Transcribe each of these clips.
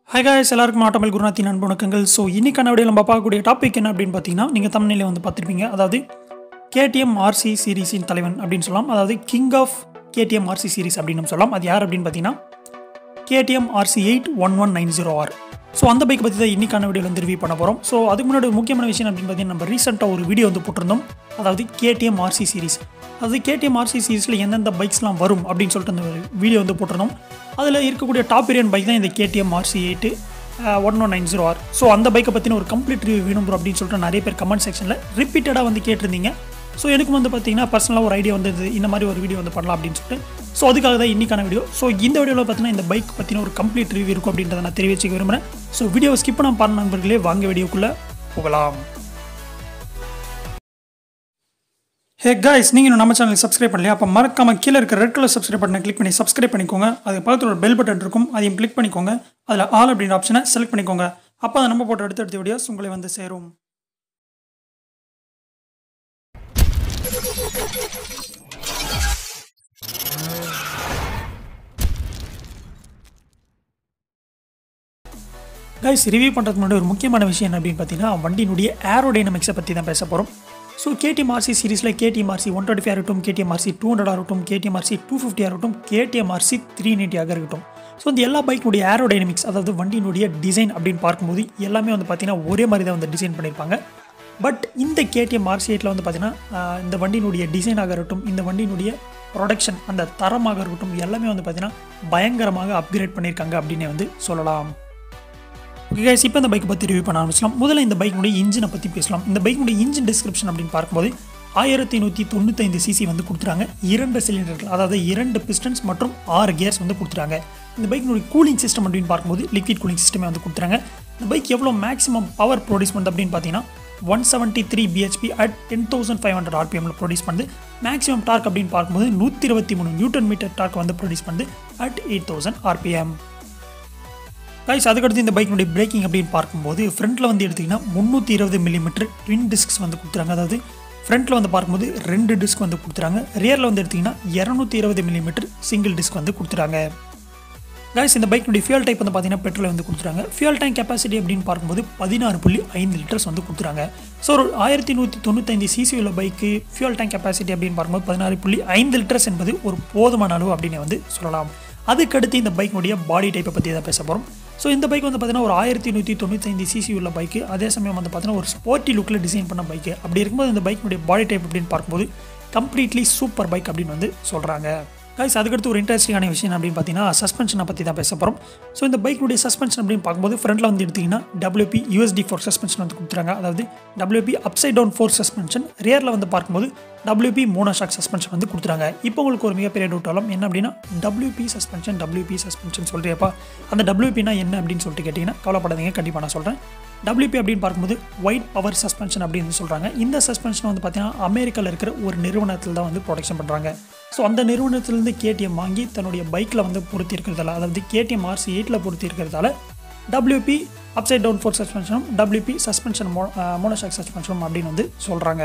high guys எல்லாருக்கும் ஆட்டோமல் குருநாத்தின் அன்பு வணக்கங்கள் ஸோ இன்னைக்கான வீடியோ நம்ம பார்க்கக்கூடிய டாபிக் என்ன அப்படின்னு பார்த்தீங்கன்னா நீங்கள் தமிழ்நிலை வந்து பார்த்துருப்பீங்க அதாவது கேடிஎம் ஆர்சி சீரிஸின் தலைவன் அப்படின்னு சொல்லலாம் அதாவது king of KTM RC series அப்படின்னு நம்ம சொல்லலாம் அது யார் அப்படின்னு பார்த்தீங்கன்னா KTM RC eight one one nine zero R so அந்த பைக் பற்றி தான் இன்னைக்கான வீடியோவில் வந்து ரிவ்யூ பண்ண போகிறோம் ஸோ அதுக்கு முன்னாடி ஒரு முக்கியமான விஷயம் அப்படின்னு பார்த்தீங்கன்னா நம்ம ரீசெண்டாக ஒரு வீடியோ வந்து போட்டிருந்தோம் அதாவது கேடிஎம் ஆர்சி சீரிஸ் அதாவது கேடிஎம் ஆர்சி சீரிஸில் எந்தெந்த பைக்ஸ்லாம் வரும் அப்படின்னு சொல்லிட்டு அந்த வீடியோ வந்து போட்டிருந்தோம் அதில் இருக்கக்கூடிய டாப் ஏரியன் பைக் தான் இந்த KTM RC eight one one nine zero R so அந்த பைக்கை பற்றின ஒரு கம்ப்ளீட் ரிவ்யூ வேணும் bro அப்படின்னு சொல்லிட்டு நிறைய பேர் கமெண்ட் செக்ஷனில் ரிப்பீட்டடாக வந்து கேட்டிருந்தீங்க ஸோ எனக்கும் வந்து பார்த்தீங்கன்னா பர்சனலாக ஒரு ஐடியா வந்தது இந்த மாதிரி ஒரு வீடியோ வந்து பண்ணலாம் அப்படின்னு சொல்லிட்டு ஸோ அதுக்காக தான் இன்னைக்கான வீடியோ ஸோ இந்த வீடியோவில் பார்த்தீங்கன்னா இந்த பைக் பற்றின ஒரு கம்ப்ளீட் ரிவ்யூ இருக்கும் அப்படின்றத நான் தெரிவிச்சுக்க விரும்புகிறேன் ஸோ வீடியோவை ஸ்கிப் பண்ண பாருங்க நண்பர்களே வாங்க வீடியோக்குள்ளே போகலாம் ஹே காய்ஸ் நீங்கள் இன்னும் நம்ம சேனல் சப்ஸ்கிரைப் பண்ணலையா அப்போ மறக்காம கீழே இருக்க ரெட் கலர் சப்ஸ்கிரைப் பட்டனை கிளிக் பண்ணி சப்ஸ்கிரைப் பண்ணிக்கோங்க அது பக்கத்தில் ஒரு பெல் பட்டன் இருக்கும் அதையும் கிளிக் பண்ணிக்கோங்க அதில் ஆல் அப்படின்ற ஆப்ஷனை செலக்ட் பண்ணிக்கோங்க அப்போ அதை நம்ம போட்ட அடுத்தடுத்த வீடியோஸ் உங்களை வந்து சேரும் கைஸ் ரிவ்யூ பண்ணுறதுக்கு முன்னாடி ஒரு முக்கியமான விஷயம் என்ன அப்படின்னு பார்த்தீங்கன்னா வண்டியினுடைய ஏரோடைனமிக்ஸை பற்றி தான் பேச போகிறோம் ஸோ கேடிஎம்ஆர்சி சீரிஸில் கேடிஎம்ஆர்சி ஒன் டுவெண்ட்டி ஃபைவ் இருக்கட்டும் கேடிஎம்ஆர்சி டூ ஹண்ட்ரட் இருக்கட்டும் கேடிஎம்ஆர்சி டூ ஃபிஃப்டி இருக்கட்டும் கேடிஎம்ஆர்சி த்ரீ நைன்ட்டியாக இருக்கட்டும் ஸோ இந்த எல்லா பைக்கினுடைய ஏரோடைனமிக்ஸ் அதாவது வண்டியினுடைய டிசைன் அப்படின்னு பார்க்கும்போது எல்லாமே வந்து பார்த்தீங்கன்னா ஒரே மாதிரி தான் வந்து டிசைன் பண்ணியிருப்பாங்க பட் இந்த கேடிஎம் ஆர்சி எயிட்டில் வந்து பார்த்தீங்கன்னா ஆஹ், இந்த வண்டியினுடைய டிசைனாக இருக்கட்டும் இந்த வண்டியினுடைய ப்ரொடக்ஷன் அந்த தரமாக இருக்கட்டும் எல்லாமே வந்து பார்த்தீங்கன்னா பயங்கரமாக அப்கிரேட் பண்ணியிருக்காங்க அப்படின்னு வந்து சொல்லலாம் ஓகே guys இப்போ இந்த பைக்கை பற்றி ரிவ்யூ பண்ண ஆரம்பிச்சலாம் முதல்ல இந்த பைக்கினுடைய இன்ஜினை பற்றி பேசலாம் இந்த பைக்கினுடைய இன்ஜின் டிஸ்கிரிப்ஷன் அப்படின்னு பார்க்கும்போது ஆயிரத்தி நூற்றி தொண்ணூத்தைந்து சிசி வந்து கொடுத்துறாங்க இரண்டு சிலிண்டர்கள் அதாவது இரண்டு பிஸ்டன்ஸ் மற்றும் ஆறு கியர்ஸ் வந்து கொடுத்துறாங்க இந்த பைக்கினுடைய கூலிங் சிஸ்டம் அப்படின்னு பார்க்கும்போது லிக்விட் கூலிங் சிஸ்டமே வந்து கொடுத்துறாங்க இந்த பைக் எவ்வளோ மேக்ஸிமம் பவர் ப்ரொடியூஸ் பண்ணுது அப்படின்னு பார்த்தீங்கன்னா one seventy three BHP at ten thousand five hundred ஆர்பிஎம்ல ப்ரொடியூஸ் பண்ணுது மேக்ஸிமம் டார்க் அப்படின்னு பார்க்கும்போது நூற்றி இருபத்தி மூணு நியூட்டன் மீட்டர் டார்க் வந்து ப்ரொடியூஸ் பண்ணுது at eight thousand RPM guys அதுக்கடுத்து இந்த பைக்கினுடைய பிரேக்கிங் அப்படின்னு பார்க்கும்போது ஃப்ரண்ட்டில் வந்து எடுத்திங்கன்னா முந்நூற்றி இருபது மில்லிமீட்டர் ட்வின் டிஸ்க்ஸ் வந்து கொடுத்துறாங்க அதாவது ஃப்ரண்ட்டில் வந்து பார்க்கும்போது ரெண்டு டிஸ்க் வந்து கொடுத்துறாங்க ரியரில் வந்து எடுத்திங்கன்னா இரநூத்தி இருபது மில்லிமீட்டர் சிங்கிள் டிஸ்க் வந்து கொடுத்துறாங்க கைஸ் இந்த பைக்கினுடைய ஃபியூல் டைப் வந்து பார்த்தீங்கன்னா பெட்ரோல் வந்து கொடுத்துறாங்க ஃபியூல் டேங்க் கெப்பாசிட்டி அப்படின்னு பார்க்கும்போது பதினாறு புள்ளி ஐந்து லிட்டர்ஸ் வந்து கொடுத்துறாங்க ஸோ ஒரு ஆயிரத்தி நூற்றி தொண்ணூத்தைந்து சிசி உள்ள பைக்கு ஃபியூல் டேங்க் கெப்பாசிட்டி அப்படின்னு பார்க்கும்போது பதினாறு புள்ளி ஐந்து லிட்டர்ஸ் என்பது ஒரு போதுமான அளவு அப்படின்னு வந்து சொல்லலாம் அதுக்கடுத்து இந்த பைக்கினுடைய பாடி டைப்பை பற்றி தான் பேச போகிறோம் ஸோ இந்த பைக் வந்து பார்த்தீங்கன்னா ஒரு ஆயிரத்தி நூற்றி தொண்ணூத்தைந்து சிசி உள்ள பைக்கு அதே சமயம் வந்து பார்த்தீங்கன்னா ஒரு ஸ்போர்ட்டி லுக்கில் டிசைன் பண்ண பைக்கு அப்படி இருக்கும்போது இந்த பைக்கினுடைய பாடி டைப் அப்படின்னு பார்க்கும்போது கம்ப்ளீட்லி சூப்பர் பைக் அப்படின்னு வந்து சொல்கிறாங்க கைஸ் அதுக்கடுத்து ஒரு இன்ட்ரெஸ்டிங்கான விஷயம் அப்படின்னு பார்த்தீங்கன்னா சஸ்பென்ஷனை பற்றி தான் பேச போகிறோம் ஸோ இந்த பைக்குடைய சஸ்பென்ஷன் அப்படின்னு பார்க்கும்போது ஃப்ரண்ட்டில் வந்து எடுத்திங்கன்னா டபிள்யூபி யூஎஸ்டி ஃபோர் சஸ்பென்ஷன் வந்து கொடுத்துறாங்க அதாவது WP upside down fork suspension ரியரில் வந்து பார்க்கும்போது டபிள்யூபி மோனோஷாக் சஸ்பென்ஷன் வந்து கொடுத்துறாங்க இப்போ உங்களுக்கு ஒரு மிகப்பெரிய டவுட் ஆகலாம் என்ன அப்படின்னா டபிள்யூபி சஸ்பென்ஷன் டபிள்யூபி சஸ்பென்ஷன் சொல்கிறியப்பா அந்த டபிள்யூபினா என்ன அப்படின்னு சொல்லிட்டு கேட்டிங்கன்னா கவலைப்படாதீங்க கண்டிப்பாக நான் சொல்கிறேன் டபிள்யூபி அப்படின்னு பார்க்கும்போது ஒயிட் பவர் சஸ்பென்ஷன் அப்படின்னு சொல்கிறாங்க இந்த சஸ்பென்ஷன் வந்து பார்த்தீங்கன்னா அமெரிக்காவில் இருக்கிற ஒரு நிறுவனத்தில் தான் வந்து ப்ரொடக்ஷன் பண்ணுறாங்க ஸோ அந்த நிறுவனத்திலேருந்து கேடிஎம் வாங்கி தன்னுடைய பைக்கில் வந்து பொருத்தி இருக்கிறதால அதாவது கேடிஎம் ஆர்சி எயிட்டில் பொருத்தி இருக்கிறதால டபிள்யூபி அப்சைட் டவுன் ஃபோர் சஸ்பென்ஷனும் டபிள்யூபி சஸ்பென்ஷன் மோ மோனோஷாக் சஸ்பென்ஷனும் அப்படின்னு வந்து சொல்கிறாங்க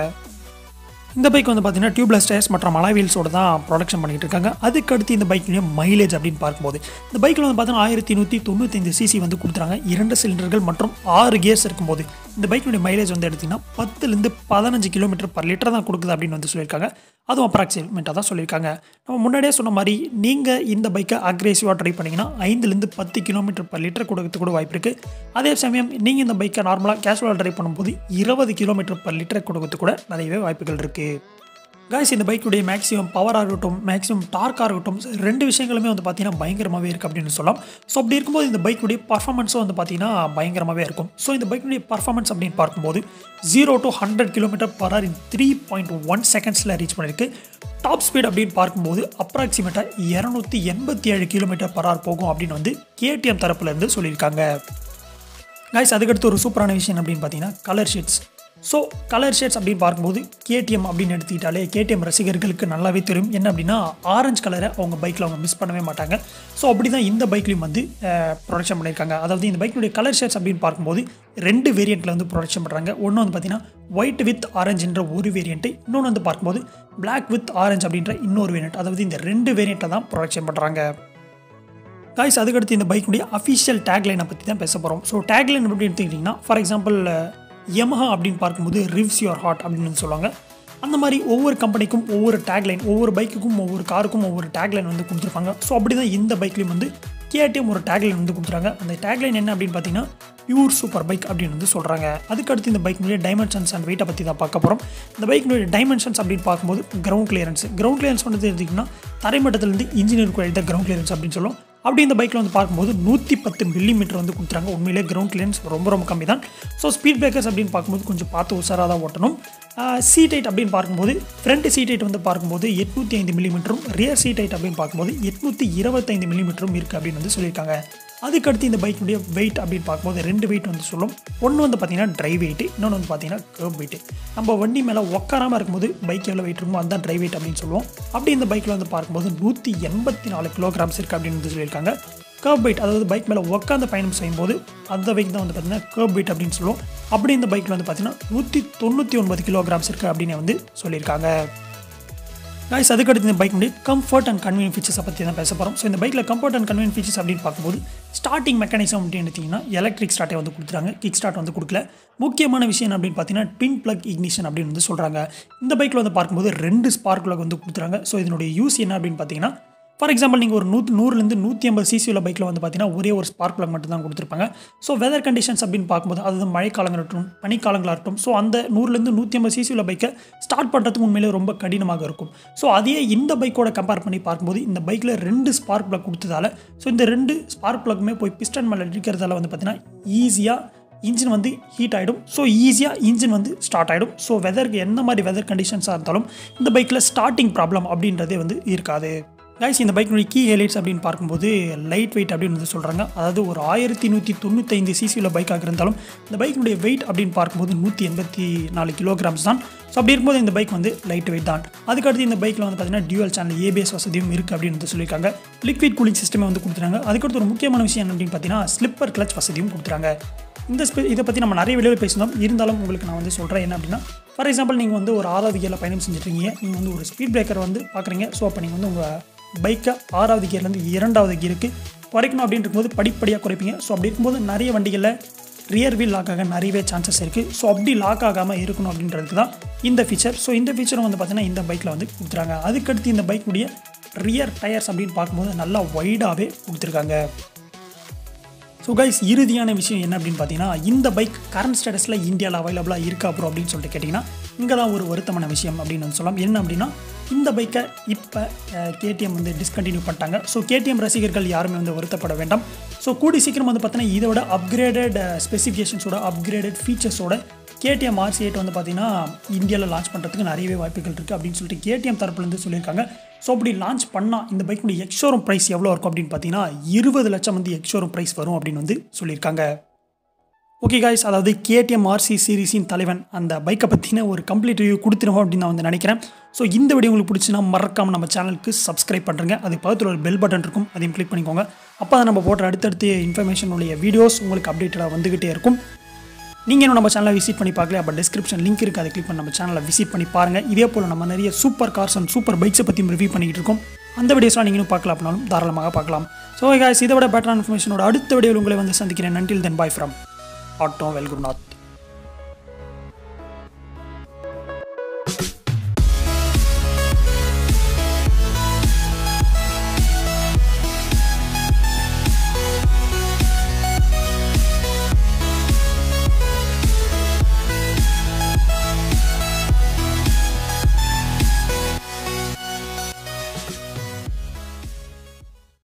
இந்த பைக் வந்து பார்த்தீங்கன்னா டியூப்லெஸ் டயர்ஸ் மற்றும் அலாவீல்ஸோட தான் ப்ரொடக்ஷன் பண்ணிட்டு இருக்காங்க அதுக்கடுத்து இந்த பைக்குடைய மைலேஜ் அப்படின்னு பார்க்கும்போது இந்த பைக்கில் வந்து பார்த்தீங்கன்னா ஆயிரத்தி நூற்றி தொண்ணூத்தைந்து சிசி வந்து கொடுத்துறாங்க இரண்டு சிலிண்டர்கள் மற்றும் ஆறு கியர்ஸ் இருக்கும்போது இந்த பைக்குடைய மைலேஜ் வந்து எடுத்திங்கன்னா பத்துலேருந்து பதினஞ்சு கிலோமீட்டர் பர் லிட்டர் தான் கொடுக்குது அப்படின்னு வந்து சொல்லியிருக்காங்க அதுவும் அப்ராக்சிமேட்டாக தான் சொல்லியிருக்காங்க நம்ம முன்னாடியே சொன்ன மாதிரி நீங்கள் இந்த பைக்கை அக்ரெசிவாக ட்ரை பண்ணிங்கன்னா ஐந்துலேருந்து பத்து கிலோமீட்டர் பர் லிட்டர் கொடுக்கறதுக்கு கூட வாய்ப்பு இருக்குது அதே சமயம் நீங்கள் இந்த பைக்கை நார்மலாக கேஷுவலாக ட்ரை பண்ணும்போது இருபது கிலோமீட்டர் பர் லிட்டர் கொடுக்கறதுக்கு கூட நிறையவே வாய்ப்புகள் இருக்குது காய்ஸ் இந்த பைக்குடைய மேக்ஸிமம் பவராக இருக்கட்டும் மேக்ஸிமம் டார்க்காக இருக்கட்டும் ரெண்டு விஷயங்களுமே வந்து பார்த்தீங்கன்னா பயங்கரமாகவே இருக்குது அப்படின்னு சொல்லலாம் ஸோ அப்படி இருக்கும்போது இந்த பைக்குடைய பர்ஃபார்மன்ஸும் வந்து பார்த்தீங்கன்னா பயங்கரமாகவே இருக்கும் ஸோ இந்த பைக்குடைய பர்ஃபார்மன்ஸ் அப்படின்னு பார்க்கும்போது zero to hundred kilometre per hour in three point one செகண்ட்ஸில் ரீச் பண்ணியிருக்கு டாப் ஸ்பீட் அப்படின்னு பார்க்கும்போது அப்ராக்சிமேட்டாக இரநூத்தி எண்பத்தி ஏழு கிலோமீட்டர் பர் ஹவர் போகும் அப்படின்னு வந்து கேடிஎம் தரப்புலேருந்து சொல்லியிருக்காங்க கைஸ் அதுக்கடுத்து ஒரு சூப்பரான விஷயம் அப்படின்னு பார்த்தீங்கன்னா colour shades so colour shades அப்படின்னு பார்க்கும்போது கேடிஎம் அப்படின்னு எடுத்துக்கிட்டாலே கேடிஎம் ரசிகர்களுக்கு நல்லாவே தெரியும் என்ன அப்படின்னா ஆரஞ்சு கலரை அவங்க பைக்கில் அவங்க மிஸ் பண்ணவே மாட்டாங்க ஸோ அப்படி தான் இந்த பைக்லையும் வந்து ப்ரொடக்ஷன் பண்ணியிருக்காங்க அதாவது இந்த பைக்கினுடைய கலர் ஷேட்ஸ் அப்படின்னு பார்க்கும்போது ரெண்டு வேரியண்ட்டில் வந்து ப்ரொடக்ஷன் பண்ணுறாங்க ஒன்று வந்து பார்த்தீங்கன்னா ஒயிட் வித் ஆரஞ்சுன்ற ஒரு வேரியண்ட்டு இன்னொன்று வந்து பார்க்கும்போது Black வித் ஆரஞ்சு அப்படின்ற இன்னொரு வேரியண்ட் அதாவது இந்த ரெண்டு வேரியண்ட்டில் தான் ப்ரொடக்ஷன் பண்ணுறாங்க காய்ஸ் அதுக்கடுத்து இந்த பைக்குடைய அஃபிஷியல் டேக்லைனை பற்றி தான் பேச போகிறோம் ஸோ டேக்லைன் எப்படி எடுத்துக்கிட்டிங்கன்னா ஃபார் எக்ஸாம்பிள் Yamaha அப்படின்னு பார்க்கும்போது ரிவ்ஸ் யுவர் ஹார்ட் அப்படின்னு வந்து சொல்லுவாங்க அந்த மாதிரி ஒவ்வொரு கம்பெனிக்கும் ஒவ்வொரு டேக்லைன் ஒவ்வொரு பைக்குக்கும் ஒவ்வொரு காருக்கும் ஒவ்வொரு டேக்லைன் வந்து கொடுத்துருப்பாங்க ஸோ அப்படி தான் இந்த பைக்லேயும் வந்து கேடிஎம் ஒரு டேக்லைன் வந்து கொடுத்துறாங்க அந்த டேக்லைன் என்ன அப்படின்னு பார்த்தீங்கன்னா பியூர் சூப்பர் பைக் அப்படின்னு வந்து சொல்கிறாங்க அதுக்கடுத்து இந்த பைக்கினுடைய டைமென்ஷன்ஸ் அண்ட் வெயிட்டை பற்றி தான் பார்க்க போகிறோம் இந்த பைக்கினுடைய டைமென்ஷன்ஸ் அப்படின்னு பார்க்கும்போது கிரவுண்ட் கிளியரன்ஸ் கிரவுண்ட் கிளியரன்ஸ் வந்து எடுத்திங்கன்னா தரைமட்டத்திலேருந்து இன்ஜினியருக்கு எழுத கிரவுண்ட் கிளியரன்ஸ் அப்படின்னு சொல்லும் அப்படி இந்த பைக்கில் வந்து பார்க்கும்போது நூற்றி பத்து மில்லிமீட்டர் வந்து கொடுத்துறாங்க உண்மையிலே கிரவுண்ட் கிளியரன்ஸ் ரொம்ப ரொம்ப கம்மி தான் ஸோ ஸ்பீட் பிரேக்கர்ஸ் அப்படின்னு பார்க்கும்போது கொஞ்சம் பார்த்து உஷாராக தான் ஓட்டணும் சீட் ஹைட் அப்படின்னு பார்க்கும்போது ஃப்ரண்ட் சீட் ஹைட் வந்து பார்க்கும்போது எட்நூற்றி ஐந்து மில்லிமீட்டரும் ரியர் சீட் ஹைட் அப்படின்னு பார்க்கும்போது எட்நூற்றி இருபத்தைந்து மில்லிமீட்டரும் இருக்குது அப்படின்னு வந்து சொல்லியிருக்காங்க அதுக்கடுத்து இந்த பைக்குடைய வெயிட் அப்படின்னு பார்க்கும்போது ரெண்டு வெயிட் வந்து சொல்லும் ஒன்று வந்து பார்த்தீங்கன்னா ட்ரை வெயிட் இன்னொன்று வந்து பார்த்தீங்கன்னா கர்வ் வெயிட் நம்ம வண்டி மேலே உட்காராமல் இருக்கும்போது பைக் எவ்வளோ வெயிட் இருக்குமோ அதுதான் ட்ரை வெயிட் அப்படின்னு சொல்லுவோம் அப்படி இந்த பைக்கில் வந்து பார்க்கும்போது நூற்றி எண்பத்தி நாலு கிலோகிராம்ஸ் இருக்குது அப்படின்னு வந்து சொல்லியிருக்காங்க கர்வ் பைட் அதாவது பைக் மேலே உட்காந்து பயணம் செய்யும்போது அந்த பைக் தான் வந்து பார்த்தீங்கன்னா கர்வ் பைட் அப்படின்னு சொல்லுவோம் அப்படி இந்த பைக்கில் வந்து பார்த்தீங்கன்னா நூற்றி தொண்ணூற்றி ஒன்பது கிலோகிராம்ஸ் இருக்குது அப்படின்னு வந்து சொல்லியிருக்காங்க காய்ஸ் அதுக்கடுத்து இந்த பைக்குடைய கம்ஃபர்ட் அண்ட் கன்வீனியன் ஃபீச்சர்ஸை பற்றி தான் பேச போகிறோம் ஸோ இந்த பைக்கில் கம்ஃபர்ட் அண்ட் கன்வீனியன் ஃபீச்சர்ஸ் அப்படின்னு பார்க்கும்போது ஸ்டார்டிங் மெக்கானிசம் அப்படின்னு எடுத்திங்கன்னா எலக்ட்ரிக் ஸ்டார்ட்டை வந்து கொடுத்துறாங்க கிக் ஸ்டார்ட் வந்து கொடுக்கல முக்கியமான விஷயம் என்ன அப்படின்னு பார்த்தீங்கன்னா ட்வின் பிளக் இக்னிஷன் அப்படின்னு வந்து சொல்கிறாங்க இந்த பைக்கில் வந்து பார்க்கும்போது ரெண்டு ஸ்பார்க் பிளக் வந்து கொடுத்துறாங்க ஸோ இதனுடைய யூஸ் என்ன அப்படின்னு பார்த்தீங்கன்னா ஃபார் எக்ஸாம்பிள் நீங்கள் ஒரு நூற்று நூறுலேருந்து நூற்றி ஐம்பது சிசி உள்ள பைக்கில் வந்து பார்த்தீங்கன்னா ஒரே ஒரு ஸ்பார்க் பிளக் மட்டும் தான் கொடுத்துருப்பாங்க ஸோ வெதர் கண்டிஷன்ஸ் அப்படின்னு பார்க்கும்போது அதாவது மழைக்காலங்கள் இருக்கட்டும் பனிக்காலங்களாக இருக்கட்டும் ஸோ அந்த நூறுலேருந்து நூற்றி ஐம்பது சிசி உள்ள பைக்கை ஸ்டார்ட் பண்ணுறதுக்கு உண்மையிலே ரொம்ப கடினமாக இருக்கும் ஸோ அதையே இந்த பைக்கோட கம்பேர் பண்ணி பார்க்கும்போது இந்த பைக்கில் ரெண்டு ஸ்பார்க் பிளக் கொடுத்ததால ஸோ இந்த ரெண்டு ஸ்பார்க் பிளக்குமே போய் பிஸ்டன் மேலே அடிக்கிறதால வந்து பார்த்தீங்கன்னா ஈஸியாக இன்ஜின் வந்து ஹீட் ஆகிடும் ஸோ ஈஸியாக இன்ஜின் வந்து ஸ்டார்ட் ஆகிடும் ஸோ வெதருக்கு எந்த மாதிரி வெதர் கண்டிஷன்ஸாக இருந்தாலும் இந்த பைக்கில் ஸ்டார்டிங் ப்ராப்ளம் அப்படின்றதே வந்து இருக்காது கைஸ் இந்த பைக்கினுடைய கீ ஹைலைட்ஸ் அப்படின்னு பார்க்கும்போது லைட் வெயிட் அப்படின்னு வந்து சொல்கிறாங்க அதாவது ஒரு ஆயிரத்தி நூற்றி தொண்ணூத்தைந்து சிசியில் பைக்காக இருந்தாலும் இந்த பைக்கினுடைய வெயிட் அப்படின்னு பார்க்கும்போது நூற்றி எண்பத்தி நாலு கிலோகிராம்ஸ் தான் ஸோ அப்படி இருக்கும்போது இந்த பைக் வந்து லைட் வெயிட் தான் அதுக்கடுத்து இந்த பைக்கில் வந்து பார்த்தீங்கன்னா டியூவல் சேனல் ஏபிஎஸ் வசதியும் இருக்குது அப்படின்னு வந்து சொல்லியிருக்காங்க லிக்விட் கூலிங் சிஸ்டமே வந்து கொடுத்துறாங்க அதுக்கடுத்து ஒரு முக்கியமான விஷயம் என்ன அப்படின்னு பார்த்தீங்கன்னா ஸ்லிப்பர் கிளச் வசதியும் கொடுத்துறாங்க இந்த ஸ்பெ இதை பற்றி நம்ம நிறைய வெளியில் பேசினோம் இருந்தாலும் உங்களுக்கு நான் வந்து சொல்கிறேன் என்ன அப்படின்னா ஃபார் எக்ஸாம்பிள் நீங்கள் வந்து ஒரு ஆறாவது கியரில் பயணம் செஞ்சுட்ருக்கீங்க நீங்கள் வந்து ஒரு ஸ்பீட் பிரேக்கர் வந்து பார்க்குறீங்க ஸோ அப்போ நீங்கள் வந்து உங்கள் பைக்கை ஆறாவது கியர்லேருந்து இரண்டாவது கியருக்கு குறைக்கணும் அப்படின்னு இருக்கும்போது படிப்படியாக குறைப்பீங்க ஸோ அப்படி இருக்கும்போது நிறைய வண்டிகளில் ரியர் வீல் லாக் ஆக நிறையவே சான்சஸ் இருக்குது ஸோ அப்படி லாக் ஆகாமல் இருக்கணும் அப்படின்றதுக்கு தான் இந்த ஃபீச்சர் ஸோ இந்த ஃபீச்சரும் வந்து பார்த்தீங்கன்னா இந்த பைக்கில் வந்து கொடுத்துறாங்க அதுக்கடுத்து இந்த பைக்குடைய ரியர் டயர்ஸ் அப்படின்னு பார்க்கும்போது நல்லா வைடாகவே கொடுத்துருக்காங்க ஸோ கைஸ் இறுதியான விஷயம் என்ன அப்படின்னு பார்த்தீங்கன்னா இந்த பைக் கரண்ட் ஸ்டேட்டஸில் இந்தியாவில் அவைலபிளாக இருக்கா ப்ரோ அப்படின்னு சொல்லிட்டு கேட்டிங்கன்னா இங்கே தான் ஒரு வருத்தமான விஷயம் அப்படின்னு வந்து சொல்லலாம் என்ன அப்படின்னா இந்த பைக்கை இப்போ கேடிஎம் வந்து டிஸ்கண்டினியூ பண்ணிட்டாங்க ஸோ கேடிஎம் ரசிகர்கள் யாருமே வந்து வருத்தப்பட வேண்டாம் ஸோ கூடி சீக்கிரம் வந்து பார்த்தீங்கன்னா இதோட அப்கிரேடட் ஸ்பெசிஃபிகேஷன்ஸோட அப்கிரேடட் ஃபீச்சர்ஸோட கேடிஎம் ஆர்சி எயிட் வந்து பார்த்தீங்கன்னா இந்தியாவில் லான்ச் பண்ணுறதுக்கு நிறையவே வாய்ப்புகள் இருக்குது அப்படின்னு சொல்லிட்டு கேடிஎம் தரப்புலேருந்து சொல்லியிருக்காங்க ஸோ அப்படி லான்ச் பண்ணால் இந்த பைக்குடைய எக்ஷோரூம் ப்ரைஸ் எவ்வளோ இருக்கும் அப்படின்னு பார்த்தீங்கன்னா இருபது லட்சம் வந்து எக்ஷோரூம் ப்ரைஸ் வரும் அப்படின்னு வந்து சொல்லியிருக்காங்க ஓகே காய்ஸ் அதாவது கேடிஎம் ஆர்சி சீரிஸின் தலைவன் அந்த பைக்கை பற்றின ஒரு கம்ப்ளீட் ரிவ்யூ கொடுத்துருவோம் அப்படின்னு நான் வந்து நினைக்கிறேன் ஸோ இந்த வீடியோ உங்களுக்கு பிடிச்சினா மறக்காமல் நம்ம சேனலுக்கு சப்ஸ்கிரைப் பண்ணுறங்க அது பக்கத்தில் ஒரு பெல் பட்டன் இருக்கும் அதையும் கிளிக் பண்ணிக்கோங்க அப்போ தான் நம்ம போடுற அடுத்தடுத்து இன்ஃபர்மேஷன் உடைய வீடியோஸ் உங்களுக்கு அப்டேட்டடாக வந்துகிட்டே இருக்கும் நீங்கள் இன்னும் நம்ம சேனலை விசிட் பண்ணி பார்க்கல அப்போ டிஸ்கிரிப்ஷன் லிங்க் இருக்குது அதை கிளிக் பண்ணி நம்ம சேனலை விசிட் பண்ணி பாருங்கள் இதே போல் நம்ம நிறைய சூப்பர் கார்ஸ் அண்ட் சூப்பர் பைக்ஸை பற்றியும் ரிவ்யூ பண்ணிக்கிட்டு இருக்கோம் அந்த வீடியோஸ்லாம் நீங்கள் இன்னும் பார்க்கலாம் அப்படின்னாலும் தாராளமாக பார்க்கலாம் ஸோ guys இதை விட பெட்டர் இன்ஃபர்மேஷனோட அடுத்த வீடியோவில் உங்களை வந்து சந்திக்கிறேன் நன்றில் தென் பாய் ஃப்ரம் ஆட்டோ வெல்குருநாத்